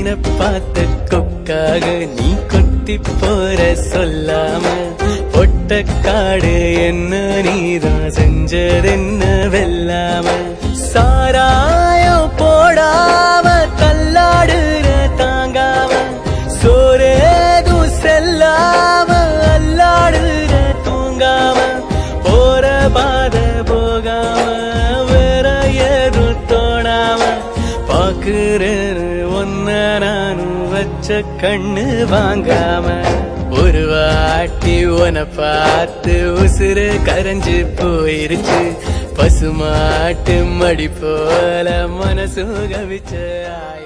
மீனை பார்த்த கொக்காக நீ கொத்தி போற சொல்லாம பொட்ட காடு என்ன நீதான் செஞ்சதென்ன வெல்லாம சாராயம் போடாம தள்ளாடுற தாங்காம சோரேதும் செல்லாம அல்லாடுற தூங்காம போற பாத போகாம வேற ஏதும் தோணாம பாக்குறேன்னு ஒன்ன நானும் வச்ச கண்ணு வாங்காம ஒரு வாட்டி உன பார்த்து உசுறு கரைஞ்சு போயிருச்சு பசுமாட்டு மடி போல மனசு கவிச்ச ஆய